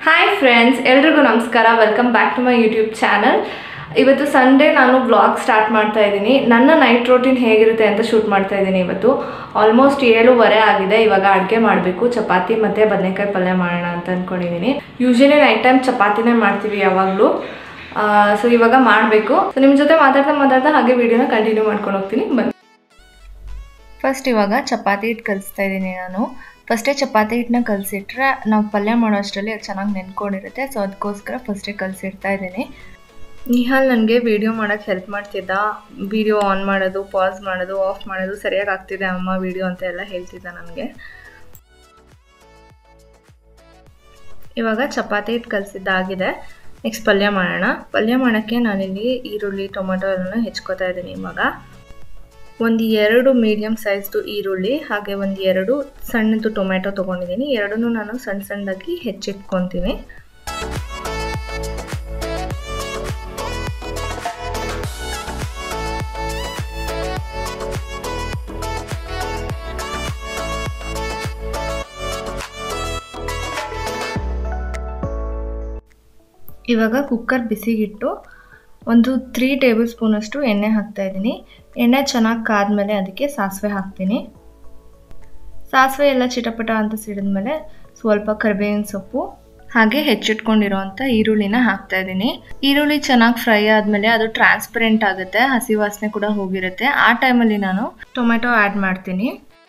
Hi friends ಎಲ್ರಿಗೂ ನಮಸ್ಕಾರ welcome back to my YouTube channel ಇವತ್ತು ಸಂಡೇ ನಾನು ಬ್ಲಾಗ್ ಸ್ಟಾರ್ಟ್ ಮಾಡ್ತಾ ಇದ್ದೀನಿ ನನ್ನ ನೈಟ್ ರೋಟೀನ್ ಹೇಗಿರುತ್ತೆ ಅಂತ ಶೂಟ್ ಮಾಡ್ತಾ ಇದ್ದೀನಿ ಇವತ್ತು ಆಲ್ಮೋಸ್ಟ್ ಏಳುವರೆ ಆಗಿದೆ ಇವಾಗ ಅಡುಗೆ ಮಾಡಬೇಕು ಚಪಾತಿ ಮತ್ತು ಬದನೆಕಾಯಿ ಪಲ್ಯ ಮಾಡೋಣ ಅಂತ ಅಂದ್ಕೊಂಡಿದ್ದೀನಿ ಯೂಶಲಿ ನೈಟ್ ಟೈಮ್ ಚಪಾತಿನೇ ಮಾಡ್ತೀವಿ ಯಾವಾಗಲೂ ಸೊ ಇವಾಗ ಮಾಡಬೇಕು ಸೊ ನಿಮ್ಮ ಜೊತೆ ಮಾತಾಡ್ತಾ ಮಾತಾಡ್ತಾ ಹಾಗೆ ವಿಡಿಯೋನ ಕಂಟಿನ್ಯೂ ಮಾಡ್ಕೊಂಡು ಹೋಗ್ತೀನಿ ಬನ್ನಿ ಫಸ್ಟ್ ಇವಾಗ ಚಪಾತಿ ಹಿಟ್ಟು ಕಲಿಸ್ತಾ ಇದ್ದೀನಿ ನಾನು ಫಸ್ಟೇ ಚಪಾತಿ ಹಿಟ್ಟನ್ನ ಕಲಸಿಟ್ರೆ ನಾವು ಪಲ್ಯ ಮಾಡೋ ಅಷ್ಟರಲ್ಲಿ ಅದು ಚೆನ್ನಾಗಿ ನೆನ್ಕೊಂಡಿರುತ್ತೆ ಸೊ ಅದಕ್ಕೋಸ್ಕರ ಫಸ್ಟೇ ಕಲಸಿಡ್ತಾ ಇದ್ದೀನಿ ನಿಹಾಲ್ ನನಗೆ ವಿಡಿಯೋ ಮಾಡೋಕ್ಕೆ ಹೆಲ್ಪ್ ಮಾಡ್ತಿದ್ದ ವಿಡಿಯೋ ಆನ್ ಮಾಡೋದು ಪಾಸ್ ಮಾಡೋದು ಆಫ್ ಮಾಡೋದು ಸರಿಯಾಗಿ ಆಗ್ತಿದೆ ಅಮ್ಮ ವಿಡಿಯೋ ಅಂತ ಎಲ್ಲ ಹೇಳ್ತಿದ್ದ ನನಗೆ ಇವಾಗ ಚಪಾತಿ ಹಿಟ್ಟು ಕಲಸಿದ್ದಾಗಿದೆ ನೆಕ್ಸ್ಟ್ ಪಲ್ಯ ಮಾಡೋಣ ಪಲ್ಯ ಮಾಡೋಕ್ಕೆ ನಾನಿಲ್ಲಿ ಈರುಳ್ಳಿ ಟೊಮೆಟೊ ಎಲ್ಲ ಹೆಚ್ಕೋತಾ ಇದ್ದೀನಿ ಇವಾಗ ಒಂದು ಎರಡು ಮೀಡಿಯಮ್ ಸೈಜ್ದು ಈರುಳ್ಳಿ ಹಾಗೆ ಒಂದು ಎರಡು ಸಣ್ಣದು ಟೊಮೆಟೊ ತೊಗೊಂಡಿದ್ದೀನಿ ಎರಡನ್ನೂ ನಾನು ಸಣ್ಣ ಸಣ್ಣದಾಗಿ ಹೆಚ್ಚಿಟ್ಕೊತೀನಿ ಇವಾಗ ಕುಕ್ಕರ್ ಬಿಸಿಗಿಟ್ಟು ಒಂದು ತ್ರೀ ಟೇಬಲ್ ಸ್ಪೂನಷ್ಟು ಎಣ್ಣೆ ಹಾಕ್ತಾ ಇದ್ದೀನಿ ಎಣ್ಣೆ ಚೆನ್ನಾಗಿ ಕಾದ್ಮೇಲೆ ಅದಕ್ಕೆ ಸಾಸಿವೆ ಹಾಕ್ತೀನಿ ಸಾಸಿವೆ ಎಲ್ಲ ಚಿಟಪಟ ಅಂತ ಸಿಡಿದ್ಮೇಲೆ ಸ್ವಲ್ಪ ಕರಿಬೇವಿನ ಸೊಪ್ಪು ಹಾಗೆ ಹೆಚ್ಚಿಟ್ಕೊಂಡಿರೋವಂಥ ಈರುಳ್ಳಿನ ಹಾಕ್ತಾ ಇದ್ದೀನಿ ಈರುಳ್ಳಿ ಚೆನ್ನಾಗಿ ಫ್ರೈ ಆದಮೇಲೆ ಅದು ಟ್ರಾನ್ಸ್ಪರೆಂಟ್ ಆಗುತ್ತೆ ಹಸಿ ವಾಸನೆ ಕೂಡ ಹೋಗಿರುತ್ತೆ ಆ ಟೈಮಲ್ಲಿ ನಾನು ಟೊಮೆಟೊ ಆ್ಯಡ್ ಮಾಡ್ತೀನಿ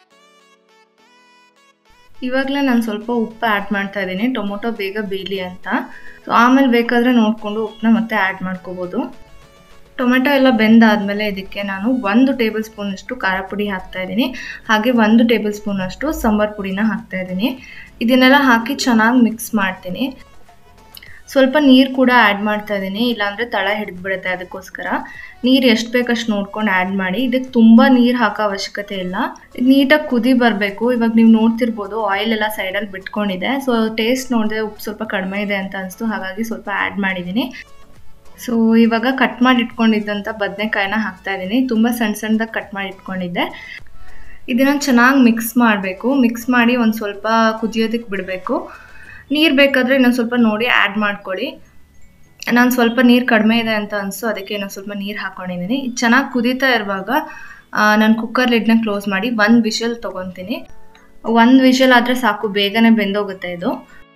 ಇವಾಗಲೇ ನಾನು ಸ್ವಲ್ಪ ಉಪ್ಪು ಆ್ಯಡ್ ಮಾಡ್ತಾ ಇದ್ದೀನಿ ಟೊಮೊಟೊ ಬೇಗ ಬೇಯಲಿ ಅಂತ ಸೊ ಆಮೇಲೆ ಬೇಕಾದರೆ ನೋಡಿಕೊಂಡು ಉಪ್ಪನ್ನ ಮತ್ತೆ ಆ್ಯಡ್ ಮಾಡ್ಕೋಬೋದು ಟೊಮೆಟೊ ಎಲ್ಲ ಬೆಂದಾದಮೇಲೆ ಇದಕ್ಕೆ ನಾನು ಒಂದು ಟೇಬಲ್ ಸ್ಪೂನಷ್ಟು ಖಾರ ಪುಡಿ ಹಾಕ್ತಾ ಇದ್ದೀನಿ ಹಾಗೆ ಒಂದು ಟೇಬಲ್ ಸ್ಪೂನಷ್ಟು ಸಾಂಬಾರ್ ಪುಡಿನ ಹಾಕ್ತಾ ಇದ್ದೀನಿ ಇದನ್ನೆಲ್ಲ ಹಾಕಿ ಚೆನ್ನಾಗಿ ಮಿಕ್ಸ್ ಮಾಡ್ತೀನಿ ಸ್ವಲ್ಪ ನೀರು ಕೂಡ ಆ್ಯಡ್ ಮಾಡ್ತಾ ಇದ್ದೀನಿ ಇಲ್ಲಾಂದರೆ ತಳ ಹಿಡಿದ್ಬಿಡುತ್ತೆ ಅದಕ್ಕೋಸ್ಕರ ನೀರು ಎಷ್ಟು ಬೇಕಷ್ಟು ನೋಡ್ಕೊಂಡು ಆ್ಯಡ್ ಮಾಡಿ ಇದಕ್ಕೆ ತುಂಬ ನೀರು ಹಾಕೋ ಅವಶ್ಯಕತೆ ಇಲ್ಲ ನೀಟಾಗಿ ಕುದಿ ಬರಬೇಕು ಇವಾಗ ನೀವು ನೋಡ್ತಿರ್ಬೋದು ಆಯಿಲ್ ಎಲ್ಲ ಸೈಡಲ್ಲಿ ಬಿಟ್ಕೊಂಡಿದೆ ಸೊ ಟೇಸ್ಟ್ ನೋಡಿದೆ ಉಪ್ಪು ಸ್ವಲ್ಪ ಕಡಿಮೆ ಇದೆ ಅಂತ ಅನಿಸ್ತು ಹಾಗಾಗಿ ಸ್ವಲ್ಪ ಆ್ಯಡ್ ಮಾಡಿದ್ದೀನಿ ಸೊ ಇವಾಗ ಕಟ್ ಮಾಡಿ ಇಟ್ಕೊಂಡಿದ್ದಂಥ ಬದನೆಕಾಯಿನ ಹಾಕ್ತಾ ಇದ್ದೀನಿ ತುಂಬ ಸಣ್ಣ ಸಣ್ಣದಾಗಿ ಕಟ್ ಮಾಡಿ ಇಟ್ಕೊಂಡಿದ್ದೆ ಇದನ್ನು ಚೆನ್ನಾಗಿ ಮಿಕ್ಸ್ ಮಾಡಬೇಕು ಮಿಕ್ಸ್ ಮಾಡಿ ಒಂದು ಸ್ವಲ್ಪ ಕುದಿಯೋದಕ್ಕೆ ಬಿಡಬೇಕು ನೀರು ಬೇಕಾದರೆ ಇನ್ನೊಂದು ಸ್ವಲ್ಪ ನೋಡಿ ಆ್ಯಡ್ ಮಾಡ್ಕೊಳ್ಳಿ ನಾನು ಸ್ವಲ್ಪ ನೀರು ಕಡಿಮೆ ಇದೆ ಅಂತ ಅನಿಸ್ತು ಅದಕ್ಕೆ ಇನ್ನೊಂದು ಸ್ವಲ್ಪ ನೀರು ಹಾಕ್ಕೊಂಡಿದ್ದೀನಿ ಇದು ಚೆನ್ನಾಗಿ ಕುದೀತಾ ಇರುವಾಗ ನಾನು ಕುಕ್ಕರ್ ಲಿಡ್ನ ಕ್ಲೋಸ್ ಮಾಡಿ ಒಂದು ವಿಷಲ್ ತೊಗೊತೀನಿ ಒಂದು ವಿಷಲ್ ಆದರೆ ಸಾಕು ಬೇಗನೆ ಬೆಂದೋಗುತ್ತೆ ಇದು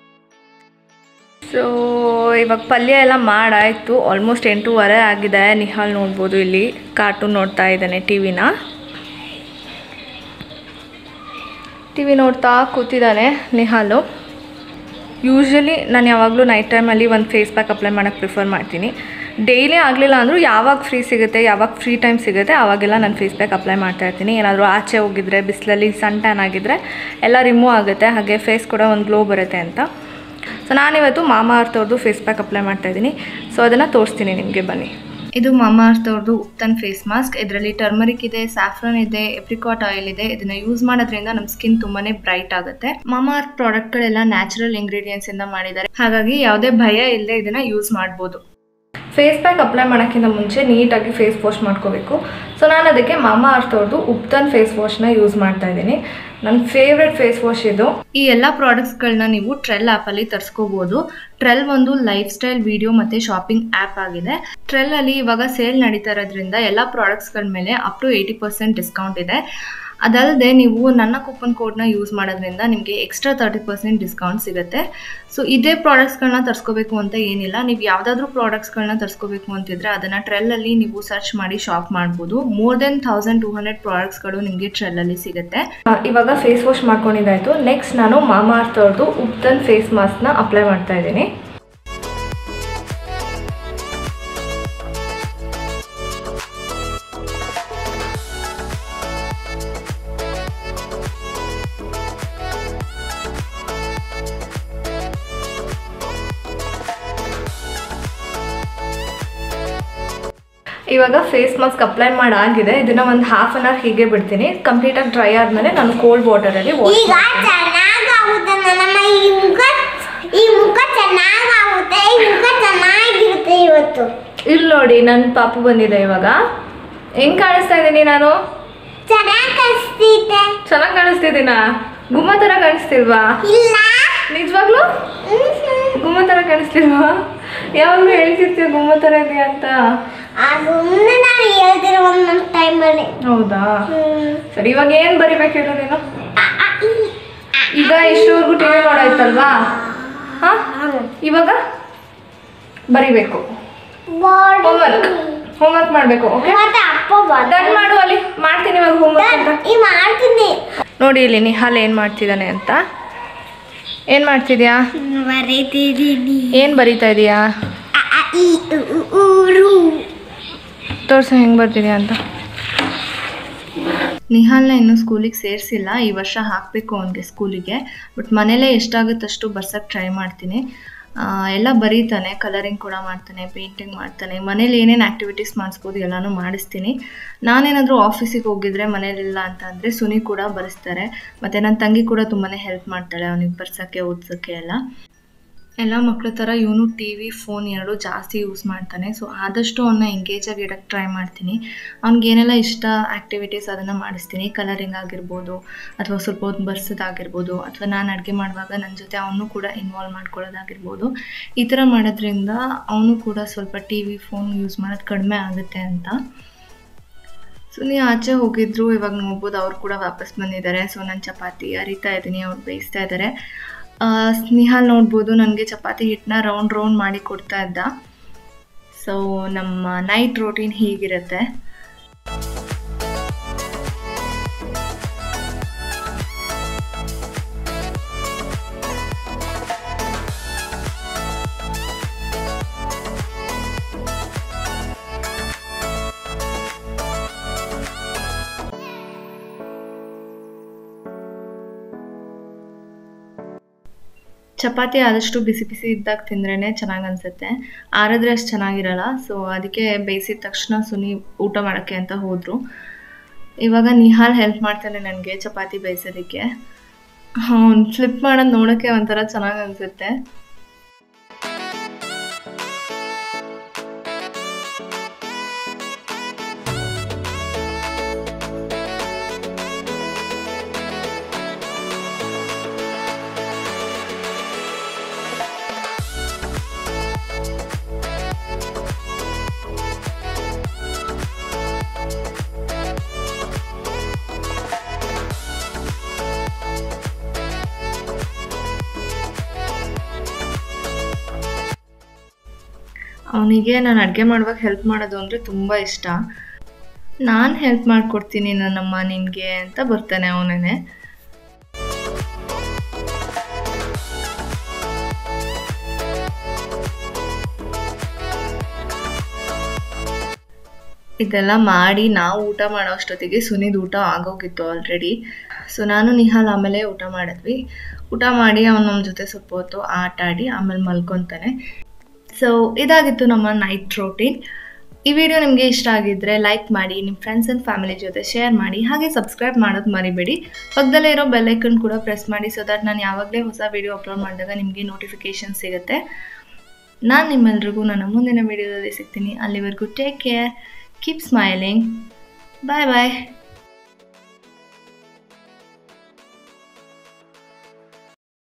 ಸೊ ಇವಾಗ ಪಲ್ಯ ಎಲ್ಲ ಮಾಡಾಯಿತು ಆಲ್ಮೋಸ್ಟ್ ಎಂಟೂವರೆ ಆಗಿದೆ ನಿಹಾಲ್ ನೋಡ್ಬೋದು ಇಲ್ಲಿ ಕಾರ್ಟೂನ್ ನೋಡ್ತಾ ಇದ್ದಾನೆ ಟಿ ವಿನ ಟಿ ವಿ ನೋಡ್ತಾ ಕೂತಿದ್ದಾನೆ ನಿಹಾಲು ಯೂಶ್ವಲಿ ನಾನು ಯಾವಾಗಲೂ ನೈಟ್ ಟೈಮಲ್ಲಿ ಒಂದು ಫೇಸ್ ಪ್ಯಾಕ್ ಅಪ್ಲೈ ಮಾಡೋಕ್ಕೆ ಪ್ರಿಫರ್ ಮಾಡ್ತೀನಿ ಡೈಲಿ ಆಗಲಿಲ್ಲ ಅಂದರೂ ಯಾವಾಗ ಫ್ರೀ ಸಿಗುತ್ತೆ ಯಾವಾಗ ಫ್ರೀ ಟೈಮ್ ಸಿಗುತ್ತೆ ಆವಾಗೆಲ್ಲ ನಾನು ಫೇಸ್ ಪ್ಯಾಕ್ ಅಪ್ಲೈ ಮಾಡ್ತಾ ಇರ್ತೀನಿ ಏನಾದರೂ ಆಚೆ ಹೋಗಿದ್ರೆ ಬಿಸಿಲಲ್ಲಿ ಸನ್ ಟ್ಯಾನ್ ಆಗಿದ್ದರೆ ಎಲ್ಲ ರಿಮೂವ್ ಆಗುತ್ತೆ ಹಾಗೆ ಫೇಸ್ ಕೂಡ ಒಂದು ಗ್ಲೋ ಬರುತ್ತೆ ಅಂತ ಸೊ ನಾನಿವತ್ತು ಮಾಮಾ ಅರ್ಥವ್ರದ್ದು ಫೇಸ್ ಪ್ಯಾಕ್ ಅಪ್ಲೈ ಮಾಡ್ತಾ ಇದ್ದೀನಿ ಸೊ ಅದನ್ನು ತೋರಿಸ್ತೀನಿ ನಿಮಗೆ ಬನ್ನಿ ಇದು ಮಾಮಾ ಅರ್ಥವ್ರದ್ದು ಉಪ್ತನ್ ಫೇಸ್ ಮಾಸ್ಕ್ ಇದರಲ್ಲಿ ಟರ್ಮರಿಕ್ ಇದೆ ಸ್ಯಾಫ್ರನ್ ಇದೆ ಎಪ್ರಿಕಾಟ್ ಆಯಿಲ್ ಇದೆ ಇದನ್ನ ಯೂಸ್ ಮಾಡೋದ್ರಿಂದ ನಮ್ಮ ಸ್ಕಿನ್ ತುಂಬಾನೇ ಬ್ರೈಟ್ ಆಗುತ್ತೆ ಮಾಮಾ ಅರ್ತ್ ಪ್ರಾಡಕ್ಟ್ಗಳೆಲ್ಲ ನ್ಯಾಚುರಲ್ ಇಂಗ್ರೀಡಿಯೆಂಟ್ಸ್ ಇಂದ ಮಾಡಿದ್ದಾರೆ ಹಾಗಾಗಿ ಯಾವುದೇ ಭಯ ಇಲ್ಲದೆ ಇದನ್ನ ಯೂಸ್ ಮಾಡ್ಬೋದು ಫೇಸ್ ಪ್ಯಾಕ್ ಅಪ್ಲೈ ಮಾಡೋಕ್ಕಿಂತ ಮುಂಚೆ ನೀಟಾಗಿ ಫೇಸ್ ವಾಶ್ ಮಾಡ್ಕೋಬೇಕು ಸೊ ನಾನು ಅದಕ್ಕೆ ಮಾಮಾ ಅರ್ತ್ ಅವ್ರದ್ದು ಉಪ್ತನ್ ಫೇಸ್ ವಾಶ್ನ ಯೂಸ್ ಮಾಡ್ತಾ ಇದ್ದೀನಿ ನನ್ನ ಫೇವ್ರೆಟ್ ಫೇಸ್ ವಾಶ್ ಇದು ಈ ಎಲ್ಲ ಪ್ರಾಡಕ್ಟ್ಸ್ಗಳನ್ನ ನೀವು ಟ್ರೆಲ್ ಆ್ಯಪಲ್ಲಿ ತರಿಸ್ಕೋಬೋದು ಟ್ರೆಲ್ ಒಂದು ಲೈಫ್ ಸ್ಟೈಲ್ ವಿಡಿಯೋ ಮತ್ತು ಶಾಪಿಂಗ್ ಆ್ಯಪ್ ಆಗಿದೆ ಟ್ರೆಲ್ಲಲ್ಲಿ ಇವಾಗ ಸೇಲ್ ನಡೀತಾ ಇರೋದ್ರಿಂದ ಎಲ್ಲ ಪ್ರಾಡಕ್ಟ್ಸ್ಗಳ ಮೇಲೆ up to eighty percent discount ಇದೆ ಅದಲ್ಲದೆ ನೀವು ನನ್ನ ಕೂಪನ್ ಕೋಡ್ನ ಯೂಸ್ ಮಾಡೋದ್ರಿಂದ ನಿಮಗೆ ಎಕ್ಸ್ಟ್ರಾ ತರ್ಟಿ ಪರ್ಸೆಂಟ್ ಡಿಸ್ಕೌಂಟ್ ಸಿಗುತ್ತೆ ಸೊ ಇದೇ ಪ್ರಾಡಕ್ಟ್ಸ್ಗಳನ್ನ ತರಿಸ್ಕೋಬೇಕು ಅಂತ ಏನಿಲ್ಲ ನೀವು ಯಾವುದಾದ್ರೂ ಪ್ರಾಡಕ್ಟ್ಸ್ಗಳನ್ನ ತರಿಸ್ಕೋಬೇಕು ಅಂತಿದ್ರೆ ಅದನ್ನು ಟ್ರೆಲ್ಲಲ್ಲಿ ನೀವು ಸರ್ಚ್ ಮಾಡಿ ಶಾಪ್ ಮಾಡ್ಬೋದು more than thousand two hundred ಪ್ರಾಡಕ್ಟ್ಸ್ಗಳು ನಿಮಗೆ ಟ್ರೆಲ್ಲಲ್ಲಿ ಸಿಗುತ್ತೆ ಇವಾಗ ಫೇಸ್ ವಾಶ್ ಮಾಡ್ಕೊಂಡಿದ್ದಾಯಿತು ನೆಕ್ಸ್ಟ್ ನಾನು ಮಾಮಾ ಅರ್ತ್ ಅವ್ರದ್ದು ಉಪ್ತನ್ ಫೇಸ್ ಮಾಸ್ಕ್ನ ಅಪ್ಲೈ ಮಾಡ್ತಾ ಇದ್ದೀನಿ ಇವಾಗ ಫೇಸ್ ಮಾಸ್ಕ್ ಅಪ್ಲೈ ಮಾಡಾಗಿದೆ ಇದನ್ನ ಒಂದು ಹಾಫ್ ಅನ್ ಅವರ್ ಹೀಗೆ ಬಿಡ್ತೀನಿ ಕಂಪ್ಲೀಟಾಗಿ ಡ್ರೈ ಆದಮೇಲೆ ನಾನು ಕೋಲ್ಡ್ ವಾಟರಲ್ಲಿ ಈಗ ಚೆನ್ನಾಗಾಗುತ್ತೆ ನನ್ನಮ್ಮ ಈ ಮುಖ ಈ ಮುಖ ಚೆನ್ನಾಗಾಗುತ್ತೆ ಈ ಮುಖ ಚೆನ್ನಾಗಿರುತ್ತೆ ಇವತ್ತು ಇಲ್ಲಿ ನೋಡಿ ನನ್ನ ಪಾಪು ಬಂದಿದೆ ಇವಾಗ ಹೆಂಗ್ ಕಾಣಿಸ್ತಾ ಇದ್ದೀನಿ ನಾನು ಚೆನ್ನಾಗಿ ಕಲಿಸ್ತಿದ್ದೆ ಚೆನ್ನಾಗಿ ಕಾಣಿಸ್ತಿದ್ದೀನಾ ಗುಮ್ಮ ಥರ ಕಾಣಿಸ್ತಿಲ್ವಾ ಇಲ್ಲ ನಿಜವಾಗ್ಲೂ ಹ್ಮ್. ಗುಮ್ಮ ಕಾಣಿಸ್ತಿಲ್ವಾ ಯಾವಾಗಲೂ ಹೇಳ್ತಿರ್ತೀಯ ಗುಮ್ಮ ಥರ ಇದೆಯಾ ಅಂತ ಆ ಸುಮ್ಮನೆ ನಾನು ಹೇಳ್ತಿರೋ ಒಂದೊಂದು ಟೈಮಲ್ಲಿ ಹೌದಾ ಸರಿ ಇವಾಗ ಏನು ಬರಿಬೇಕು ಹೇಳು ನೀನು ಈಗ ಇಷ್ಟವರೆಗೂ ಟಿ ವಿ ನೋಡಾಯ್ತಲ್ವಾ ಹಾಂ ಇವಾಗ ಬರಿಬೇಕು ಹೋಮ್ವರ್ಕ್ ಹೋಮ್ವರ್ಕ್ ಮಾಡಬೇಕು ಓಕೆ ಮತ್ತೆ ಅಪ್ಪ ಬಂದ ಡನ್ ಮಾಡು ಅಲ್ಲಿ ಮಾಡ್ತೀನಿ ಇವಾಗ ಹೋಮ್ವರ್ಕ್ ಅಂತ ಈ ಮಾಡ್ತೀನಿ ನೋಡಿ ಇಲ್ಲಿ ನಿಹಾಲ್ ಏನು ಮಾಡ್ತಿದ್ದಾನೆ ಅಂತ ಏನು ಮಾಡ್ತಿದ್ಯಾ ಬರೀತಿದ್ದೀನಿ ಏನು ಬರಿತಾ ಇದೀಯಾ ಈ ಊರು ತೋರ್ಸು ಹೆಂಗೆ ಬರ್ತಿದ್ಯಾ ಅಂತ ನಿಹಾಲ್ನ ಇನ್ನೂ ಸ್ಕೂಲಿಗೆ ಸೇರಿಸಿಲ್ಲ ಈ ವರ್ಷ ಹಾಕಬೇಕು ಅವನಿಗೆ ಸ್ಕೂಲಿಗೆ ಬಟ್ ಮನೇಲೇ ಎಷ್ಟಾಗುತ್ತಷ್ಟು ಬರ್ಸಕ್ಕೆ ಟ್ರೈ ಮಾಡ್ತೀನಿ ಆ, ಎಲ್ಲ ಬರೀತಾನೆ ಕಲರಿಂಗ್ ಕೂಡ ಮಾಡ್ತಾನೆ ಪೇಂಟಿಂಗ್ ಮಾಡ್ತಾನೆ ಮನೇಲಿ ಏನೇನು ಆ್ಯಕ್ಟಿವಿಟೀಸ್ ಮಾಡಿಸ್ಬೋದು ಎಲ್ಲನೂ ಮಾಡಿಸ್ತೀನಿ ನಾನೇನಾದರೂ ಆಫೀಸಿಗೆ ಹೋಗಿದ್ರೆ ಮನೇಲಿಲ್ಲ ಅಂತ ಅಂದರೆ ಸುನಿ ಕೂಡ ಬರೆಸ್ತಾರೆ ಮತ್ತು ನನ್ನ ತಂಗಿ ಕೂಡ ತುಂಬಾ ಹೆಲ್ಪ್ ಮಾಡ್ತಾಳೆ ಅವನಿಗೆ ಬರ್ಸೋಕ್ಕೆ ಓದ್ಸೋಕ್ಕೆ ಎಲ್ಲ ಎಲ್ಲ ಮಕ್ಳ ಥರ ಇವನು ಟಿ ವಿ ಫೋನ್ ಎರಡು ಜಾಸ್ತಿ ಯೂಸ್ ಮಾಡ್ತಾನೆ ಸೊ ಆದಷ್ಟು ಅವನ್ನ ಎಂಗೇಜಾಗಿ ಇಡಕ್ಕೆ ಟ್ರೈ ಮಾಡ್ತೀನಿ ಅವ್ನಿಗೇನೆಲ್ಲ ಇಷ್ಟ ಆ್ಯಕ್ಟಿವಿಟೀಸ್ ಅದನ್ನು ಮಾಡಿಸ್ತೀನಿ ಕಲರಿಂಗ್ ಆಗಿರ್ಬೋದು ಅಥವಾ ಸ್ವಲ್ಪ ಹೊತ್ತು ಬರ್ಸೋದಾಗಿರ್ಬೋದು ಅಥವಾ ನಾನು ಅಡುಗೆ ಮಾಡುವಾಗ ನನ್ನ ಜೊತೆ ಅವನು ಕೂಡ ಇನ್ವಾಲ್ವ್ ಮಾಡ್ಕೊಳ್ಳೋದಾಗಿರ್ಬೋದು ಈ ಥರ ಮಾಡೋದ್ರಿಂದ ಅವನು ಕೂಡ ಸ್ವಲ್ಪ ಟಿ ವಿ ಫೋನ್ ಯೂಸ್ ಮಾಡೋದು ಕಡಿಮೆ ಆಗುತ್ತೆ ಅಂತ ಸೊ ನೀವು ಆಚೆ ಹೋಗಿದ್ರು ಇವಾಗ ನೋಡ್ಬೋದು ಅವ್ರು ಕೂಡ ವಾಪಸ್ ಬಂದಿದ್ದಾರೆ ಸೊ ನಾನು ಚಪಾತಿ ಅರಿತಾ ಇದ್ದೀನಿ ಅವ್ರು ಬೇಯಿಸ್ತಾ ಇದ್ದಾರೆ ಆ, ಸ್ನೇಹಲ್ ನೋಡ್ಬೋದು ನನಗೆ ಚಪಾತಿ ಹಿಟ್ಟನ್ನ ರೌಂಡ್ ರೌಂಡ್ ಮಾಡಿ ಕೊಡ್ತಾ ಇದ್ದ ಸೊ ನಮ್ಮ ನೈಟ್ ರೋಟೀನ್ ಹೀಗಿರುತ್ತೆ ಚಪಾತಿ ಆದಷ್ಟು ಬಿಸಿ ಬಿಸಿ ಇದ್ದಾಗ ತಿಂದ್ರೇ ಚೆನ್ನಾಗಿ ಅನಿಸುತ್ತೆ ಆರಿದ್ರೆ ಅಷ್ಟು ಚೆನ್ನಾಗಿರಲ್ಲ ಸೊ ಅದಕ್ಕೆ ಬೇಯಿಸಿದ ತಕ್ಷಣ ಸುನಿ ಊಟ ಮಾಡೋಕ್ಕೆ ಅಂತ ಹೋದರು ಇವಾಗ ನಿಹಾಲ್ ಹೆಲ್ಪ್ ಮಾಡ್ತಾನೆ ನನಗೆ ಚಪಾತಿ ಬೇಯಿಸೋದಕ್ಕೆ ಅವ್ನು ಫ್ಲಿಪ್ ಮಾಡೋದು ನೋಡೋಕ್ಕೆ ಒಂಥರ ಚೆನ್ನಾಗಿ ಅನಿಸುತ್ತೆ ಅವನಿಗೆ ನಾನು ಅಡುಗೆ ಮಾಡುವಾಗ ಹೆಲ್ಪ್ ಮಾಡೋದು ಅಂದರೆ ತುಂಬ ಇಷ್ಟ ನಾನು ಹೆಲ್ಪ್ ಮಾಡಿಕೊಡ್ತೀನಿ ನನ್ನಮ್ಮ ನಿನಗೆ ಅಂತ ಬರ್ತಾನೆ ಅವನೇ ಇದೆಲ್ಲ ಮಾಡಿ ನಾವು ಊಟ ಮಾಡೋ ಅಷ್ಟೊತ್ತಿಗೆ ಸುನಿದ್ ಊಟ ಆಗೋಗಿತ್ತು ಆಲ್ರೆಡಿ ಸೊ ನಾನು ನಿಹಾಲ್ ಆಮೇಲೆ ಊಟ ಮಾಡಿದ್ವಿ ಊಟ ಮಾಡಿ ಅವನು ನಮ್ಮ ಜೊತೆ ಸ್ವಲ್ಪ ಹೊತ್ತು ಆಟ ಆಡಿ ಆಮೇಲೆ ಮಲ್ಕೊತಾನೆ ಸೊ ಇದಾಗಿತ್ತು ನಮ್ಮ ನೈಟ್ ರೋಟೀನ್ ಈ ವಿಡಿಯೋ ನಿಮಗೆ ಇಷ್ಟ ಆಗಿದ್ದರೆ ಲೈಕ್ ಮಾಡಿ ನಿಮ್ಮ ಫ್ರೆಂಡ್ಸ್ ಆ್ಯಂಡ್ ಫ್ಯಾಮಿಲಿ ಜೊತೆ ಶೇರ್ ಮಾಡಿ ಹಾಗೆ ಸಬ್ಸ್ಕ್ರೈಬ್ ಮಾಡೋದು ಮರಿಬೇಡಿ ಪಕ್ಕದಲ್ಲೇ ಇರೋ ಬೆಲ್ಲೈಕನ್ ಕೂಡ ಪ್ರೆಸ್ ಮಾಡಿ ಸೊ ದಟ್ ನಾನು ಯಾವಾಗಲೇ ಹೊಸ ವಿಡಿಯೋ ಅಪ್ಲೋಡ್ ಮಾಡಿದಾಗ ನಿಮಗೆ ನೋಟಿಫಿಕೇಷನ್ ಸಿಗುತ್ತೆ ನಾನು ನಿಮ್ಮೆಲ್ರಿಗೂ ನನ್ನ ಮುಂದಿನ ವಿಡಿಯೋದಲ್ಲಿ ಸಿಗ್ತೀನಿ ಅಲ್ಲಿವರೆಗೂ take care keep smiling bye ಬಾಯ್